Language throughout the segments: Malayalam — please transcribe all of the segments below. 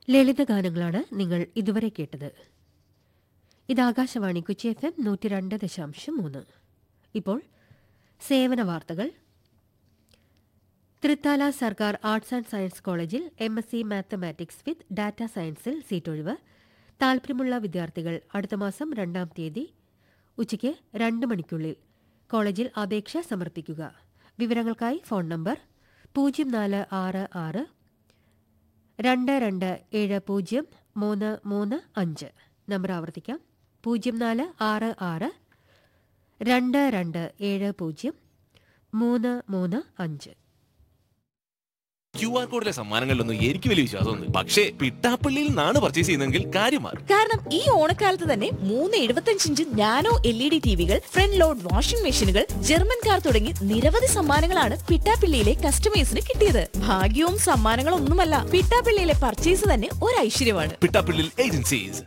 ലളിതഗാനങ്ങളാണ് നിങ്ങൾ ഇതുവരെ കേട്ടത് ഇത് ആകാശവാണി കൊച്ചി എഫ് എം നൂറ്റി രണ്ട് ദശാംശം മൂന്ന് ഇപ്പോൾ സേവന വാർത്തകൾ തൃത്താല സർക്കാർ ആർട്സ് ആൻഡ് സയൻസ് കോളേജിൽ M S C mathematics with data സയൻസിൽ സീറ്റൊഴിവ് താൽപ്പര്യമുള്ള വിദ്യാർത്ഥികൾ അടുത്ത മാസം രണ്ടാം തീയതി ഉച്ചയ്ക്ക് രണ്ട് മണിക്കുള്ളിൽ കോളേജിൽ അപേക്ഷ സമർപ്പിക്കുക വിവരങ്ങൾക്കായി ഫോൺ നമ്പർ പൂജ്യം നാല് ആറ് ആറ് രണ്ട് രണ്ട് ഏഴ് പൂജ്യം മൂന്ന് മൂന്ന് അഞ്ച് നമ്പർ ആവർത്തിക്കാം പൂജ്യം നാല് ആറ് ആറ് രണ്ട് രണ്ട് ഏഴ് പൂജ്യം മൂന്ന് മൂന്ന് അഞ്ച് ക്യു ആർ കോഡിലെ സമ്മാനങ്ങളിലൊന്നും എനിക്ക് വലിയ വിശ്വാസമൊന്നും പക്ഷേ പിട്ടാപ്പള്ളിയിൽ നിന്നാണ് പർച്ചേസ് ചെയ്യുന്നതെങ്കിൽ കാര്യം മാറും കാരണം ഈ ഓണക്കാലത്ത് തന്നെ മൂന്ന് എഴുപത്തഞ്ച് inch nano L E D ടിവികൾ ഫ്രണ്ട് ലോഡ് വാഷിംഗ് മെഷീനുകൾ ജർമ്മൻ കാർ തുടങ്ങി നിരവധി സമ്മാനങ്ങളാണ് പിട്ടാപ്പിള്ളിയിലെ കസ്റ്റമേഴ്സിന് കിട്ടിയത് ഭാഗ്യവും സമ്മാനങ്ങളും ഒന്നുമല്ല പിട്ടാപ്പിള്ളിയിലെ പർച്ചേസ് തന്നെ ഒരു ഐശ്വര്യമാണ് പിട്ടാപ്പള്ളിയിൽ ഏജൻസീസ്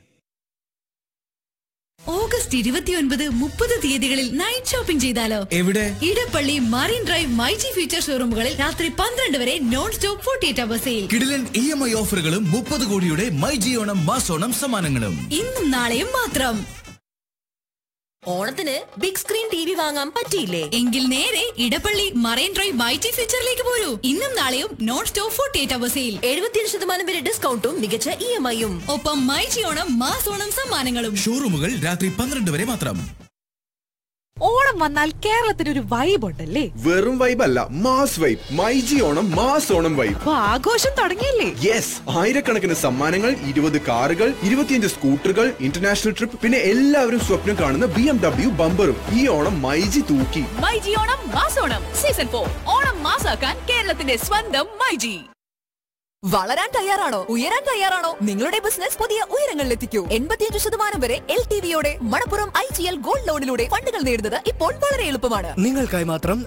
ഓഗസ്റ്റ് ഇരുപത്തിയൊൻപത് മുപ്പത് തീയതികളിൽ നൈറ്റ് ഷോപ്പിംഗ് ചെയ്താലോ എവിടെ Edappally marine drive myG future ഷോറൂമുകളിൽ രാത്രി പന്ത്രണ്ട് വരെ non stop forty eight hour sale കിടിലൻ ഇ എം ഐ ഓഫറുകളും മുപ്പത് കോടിയുടെ മൈ ജിയോണം മാസോണം സമ്മാനങ്ങളും ഇന്നും നാളെയും മാത്രം ഓണത്തിന് ബിഗ് സ്ക്രീൻ ടി വി വാങ്ങാൻ പറ്റിയില്ലേ എങ്കിൽ നേരെ ഇടപ്പള്ളി മറൈൻ ഡ്രൈവ് മൈജി ഫ്യൂച്ചറിലേക്ക് പോരൂ ഇന്നും നാളെയും non stop forty eight hour sale എഴുപത്തിയേഴ് ശതമാനം വരെ ഡിസ്കൗണ്ടും മികച്ച ഇ എം ഐയും ഒപ്പം മൈജി ഓണം മാസോണം സമ്മാനങ്ങളും ഷോറൂമുകൾ രാത്രി പന്ത്രണ്ട് വരെ മാത്രം ഓണം വന്നാൽ കേരളത്തിന് ഒരു വൈബ് ഉണ്ടല്ലേ വെറും വൈബ് അല്ല mass vibe myG Onam mass Onam vibe അപ്പൊ ആഘോഷം തുടങ്ങിയില്ലേ യെസ് ആയിരക്കണക്കിന് സമ്മാനങ്ങൾ ഇരുപത് കാറുകൾ ഇരുപത്തിയഞ്ച് സ്കൂട്ടറുകൾ ഇന്റർനാഷണൽ ട്രിപ്പ് പിന്നെ എല്ലാവരും സ്വപ്നം കാണുന്ന ബി എം ഡബ്ല്യു ബമ്പറും ഈ ഓണം മൈജി തൂക്കി മൈജി ഓണം മാസോണം സീസൺ ഫോർ ഓണം മാസാക്കാൻ കേരളത്തിന്റെ സ്വന്തം മൈജി വളരാൻ തയ്യാറാണോ ഉയരാൻ തയ്യാറാണോ നിങ്ങളുടെ ബിസിനസ് പുതിയ ഉയരങ്ങളിലെത്തിക്കൂ എൺപത്തിയഞ്ച് ശതമാനം വരെ എൽ ടി വിയോടെ Manappuram I G L gold ലോണിലൂടെ ഫണ്ടുകൾ നേടുന്നത് ഇപ്പോൾ വളരെ എളുപ്പമാണ് നിങ്ങൾക്കായി മാത്രം